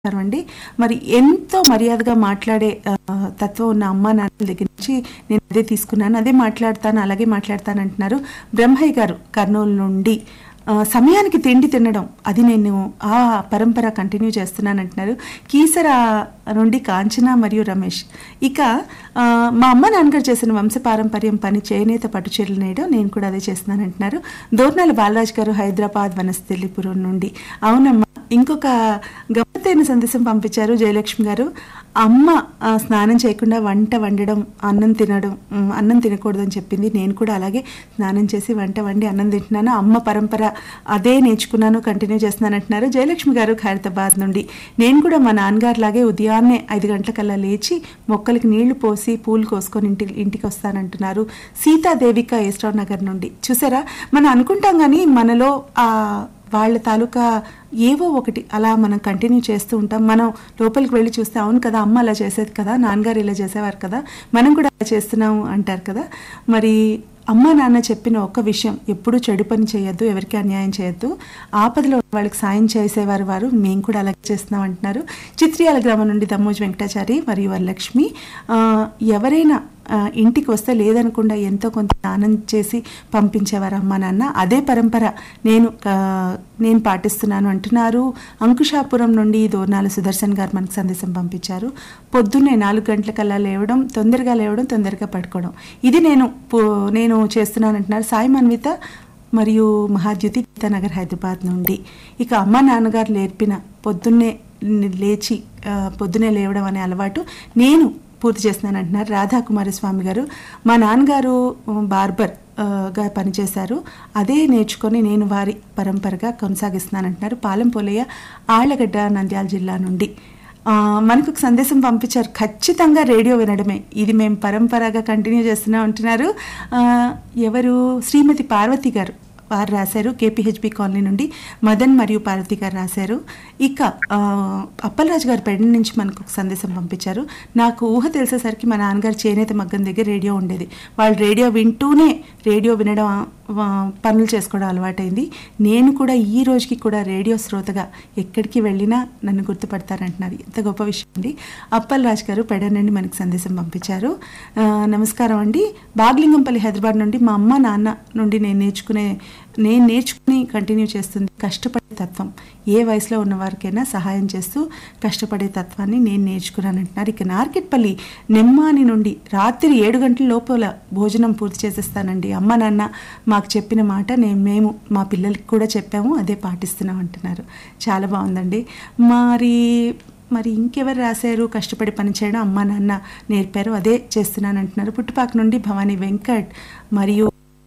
నమస్కారం అండి మరి ఎంతో మర్యాదగా మాట్లాడే ఆ, తత్వం ఉన్న అమ్మ నాన్నల దగ్గర నుంచి నేను అదే తీసుకున్నాను అదే మాట్లాడతాను అలాగే మాట్లాడతాను అంటున్నారు బ్రహ్మయ్య గారు కర్నూలు నుండి ఆ, సమయానికి తిండి తినడం అది నేను ఆ పరంపర కంటిన్యూ చేస్తున్నాను అంటున్నారు కీసర నుండి కాంచన మరియు రమేష్ ఇక ఆ, మా అమ్మ నాన్నగారు చేసిన వంశపారంపర్యం పని చేనేత పట్టు చీరలు నేయడం నేను కూడా అదే చేస్తున్నాను అంటున్నారు దోర్నాల బాలరాజ్ గారు హైదరాబాద్ వనస్థలిపురం నుండి అవునమ్మా ఇంకొక గమ్మత్తైన సందేశం పంపించారు జయలక్ష్మి గారు అమ్మ ఆ, స్నానం చేయకుండా వంట వండడం అన్నం తినడం ఉమ్, అన్నం తినకూడదని చెప్పింది నేను కూడా అలాగే స్నానం చేసి వంట వండి అన్నం తింటున్నాను అమ్మ పరంపర అదే నేర్చుకున్నాను కంటిన్యూ చేస్తున్నాను అంటున్నారు జయలక్ష్మి గారు ఖైరతాబాద్ నుండి నేను కూడా మా నాన్నగారు లాగే ఉదయాన్నే ఐదు గంటలకల్లా లేచి మొక్కలకి నీళ్లు పోసి పూలు కోసుకొని ఇంటి ఇంటికి వస్తానంటున్నారు సీతాదేవిక ఏస్ట్రావ్ నగర్ నుండి చూసారా మనం అనుకుంటాం కానీ మనలో ఆ వాళ్ళ తాలూకా ఏవో ఒకటి అలా మనం కంటిన్యూ చేస్తూ ఉంటాం మనం లోపలికి వెళ్ళి చూస్తే అవును కదా అమ్మ అలా చేసేది కదా నాన్నగారు ఇలా చేసేవారు కదా మనం కూడా అలా చేస్తున్నాము అంటారు కదా మరి అమ్మ నాన్న చెప్పిన ఒక్క విషయం ఎప్పుడూ చెడు పని చేయొద్దు ఎవరికి అన్యాయం చేయొద్దు ఆపదలో ఉన్న వాళ్ళకి సాయం చేసేవారు వారు మేము కూడా అలాగే చేస్తున్నాం అంటున్నారు చిత్రియాల గ్రామం నుండి దమ్మోజు వెంకటాచారి మరియు వరలక్ష్మి ఆ, ఎవరైనా ఆ, ఇంటికి వస్తే లేదనకుండా ఎంతో కొంత దానం చేసి పంపించేవారు అమ్మ నాన్న అదే పరంపర నేను ఆ, నేను పాటిస్తున్నాను అంటున్నారు అంకుషాపురం నుండి దోర్నాల సుదర్శన్ గారు మనకు సందేశం పంపించారు పొద్దున్నే నాలుగు గంటలకల్లా లేవడం తొందరగా లేవడం తొందరగా పడుకోవడం ఇది నేను పో- నేను చేస్తున్నాను అంటున్నారు సాయి మన్విత మరియు మహాద్యుతి గీతానగర్ హైదరాబాద్ నుండి ఇక అమ్మ నాన్నగారు నేర్పిన పొద్దున్నే లేచి ఆ, పొద్దున్నే లేవడం అనే అలవాటు నేను పూర్తి చేస్తున్నాను అంటున్నారు రాధాకుమారి స్వామి గారు మా నాన్నగారు ఉమ్, బార్బర్ ఆ, గా పనిచేశారు అదే నేర్చుకొని నేను వారి పరంపరగా కొనసాగిస్తున్నాను అంటున్నారు పాలెం పోలయ్య ఆళ్లగడ్డ నంద్యాల జిల్లా నుండి ఆ, మనకు ఒక సందేశం పంపించారు ఖచ్చితంగా రేడియో వినడమే ఇది మేము పరంపరగా కంటిన్యూ చేస్తున్నాం అంటున్నారు ఆ, ఎవరు శ్రీమతి పార్వతి గారు వారు రాశారు కేపీహెచ్బి కాలనీ నుండి మదన్ మరియు పార్వతి గారు రాశారు ఇక ఆ, అప్పలరాజు గారు పెండ నుంచి మనకు ఒక సందేశం పంపించారు నాకు ఊహ తెలిసేసరికి మా నాన్నగారు చేనేత మగ్గం దగ్గర రేడియో ఉండేది వాళ్ళు రేడియో వింటూనే రేడియో వినడం ఆ, పనులు చేసుకోవడం అలవాటైంది నేను కూడా ఈ రోజుకి కూడా రేడియో శ్రోతగా ఎక్కడికి వెళ్ళినా నన్ను గుర్తుపడతారంటున్నారు ఎంత గొప్ప విషయం అండి అప్పలరాజు గారు పెడ నుండి మనకు సందేశం పంపించారు ఆ, నమస్కారం అండి బాగ్లింగంపల్లి హైదరాబాద్ నుండి మా అమ్మ నాన్న నుండి నేను నేర్చుకునే నేను నేర్చుకుని కంటిన్యూ చేస్తుంది కష్టపడే తత్వం ఏ వయసులో ఉన్న వారికైనా సహాయం చేస్తూ కష్టపడే తత్వాన్ని నేను నేర్చుకున్నాను అంటున్నారు ఇక నార్కెట్పల్లి నెమ్మాని నుండి రాత్రి ఏడు గంటల లోపల భోజనం పూర్తి చేసేస్తానండి అమ్మ నాన్న మాకు చెప్పిన మాట నేను మేము మా పిల్లలకి కూడా చెప్పాము అదే పాటిస్తున్నాం అంటున్నారు చాలా బాగుందండి మరి మరి ఇంకెవరు రాశారు కష్టపడి పని చేయడం అమ్మ నాన్న నేర్పారు అదే చేస్తున్నాను అంటున్నారు పుట్టుపాక నుండి భవానీ వెంకట్ మరియు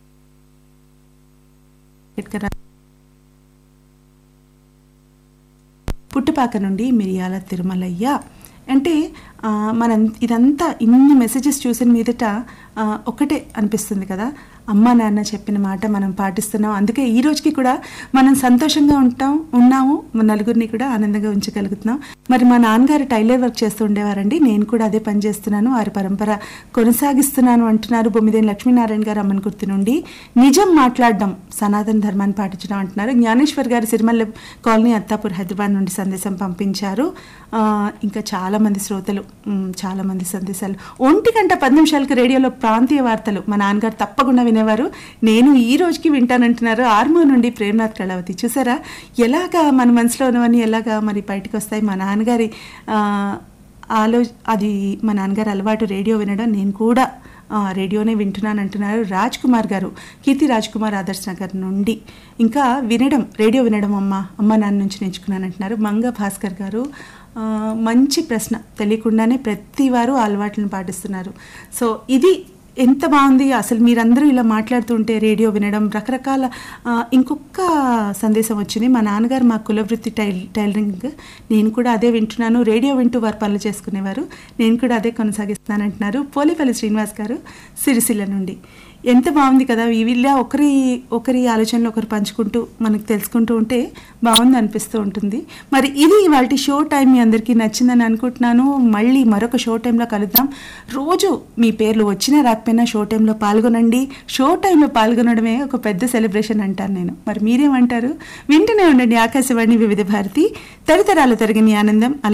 ఇక్కడ పుట్టుపాక నుండి మిరియాల తిరుమలయ్య అంటే ఆ, మనం ఇదంతా ఇన్ని మెసేజెస్ చూసిన మీదట ఆ, ఒకటే అనిపిస్తుంది కదా అమ్మ నాన్న చెప్పిన మాట మనం పాటిస్తున్నాం అందుకే ఈ రోజుకి కూడా మనం సంతోషంగా ఉంటాం ఉన్నాము మన నలుగురిని కూడా ఆనందంగా ఉంచగలుగుతున్నాం మరి మా నాన్నగారు టైలర్ వర్క్ చేస్తూ ఉండేవారండి నేను కూడా అదే పని చేస్తున్నాను వారి పరంపర కొనసాగిస్తున్నాను అంటున్నారు బొమ్మిదేని లక్ష్మీనారాయణ గారు అమ్మని గుర్తు నుండి నిజం మాట్లాడడం సనాతన ధర్మాన్ని పాటించడం అంటున్నారు జ్ఞానేశ్వర్ గారు సిరిమల్ల కాలనీ అత్తాపూర్ హైదరాబాద్ నుండి సందేశం పంపించారు ఆ, ఇంకా చాలా మంది శ్రోతలు ఉమ్, చాలా మంది సందేశాలు ఒంటి గంట పది నిమిషాలకు రేడియోలో ప్రాంతీయ వార్తలు మా నాన్నగారు తప్పకుండా వినేవారు నేను ఈ రోజుకి వింటానంటున్నారు ఆర్మూర్ నుండి ప్రేమనాథ్ కళావతి చూసారా ఎలాగా మన మనసులో ఉన్నవన్నీ ఎలాగా మరి బయటకు వస్తాయి మా నాన్నగారి ఆ, ఆలో అది మా నాన్నగారి అలవాటు రేడియో వినడం నేను కూడా ఆ, రేడియోనే వింటున్నాను అంటున్నారు రాజ్ కుమార్ గారు కీర్తి రాజ్ కుమార్ ఆదర్శ్ నగర్ నుండి ఇంకా వినడం రేడియో వినడం అమ్మ అమ్మ నాన్న నుంచి నేర్చుకున్నాను అంటున్నారు మంగ భాస్కర్ గారు ఆ, మంచి ప్రశ్న తెలియకుండానే ప్రతి వారు ఆ అలవాట్లను పాటిస్తున్నారు సో ఇది ఎంత బాగుంది అసలు మీరందరూ ఇలా మాట్లాడుతుంటే రేడియో వినడం రకరకాల ఆ, ఇంకొక సందేశం వచ్చింది మా నాన్నగారు మా కులవృత్తి టైల్ టైలరింగ్ నేను కూడా అదే వింటున్నాను రేడియో వింటూ వారు పనులు చేసుకునేవారు నేను కూడా అదే కొనసాగిస్తాను అంటున్నారు పోలేపల్లి శ్రీనివాస్ గారు సిరిసిల్ల నుండి ఎంత బాగుంది కదా వీళ్ళ ఒకరి ఒకరి ఆలోచనలు ఒకరు పంచుకుంటూ మనకు తెలుసుకుంటూ ఉంటే బాగుంది అనిపిస్తూ ఉంటుంది మరి ఇది ఇవాళ షో టైం మీ అందరికీ నచ్చిందని అనుకుంటున్నాను మళ్ళీ మరొక షో టైంలో కలుద్దాం రోజు మీ పేర్లు వచ్చినా రాకపోయినా షో టైంలో పాల్గొనండి షో టైంలో పాల్గొనడమే ఒక పెద్ద సెలబ్రేషన్ అంటాను నేను మరి మీరేమంటారు వింటూనే ఉండండి ఆకాశవాణి వివిధ భారతి తరతరాల తరగని ఆనందం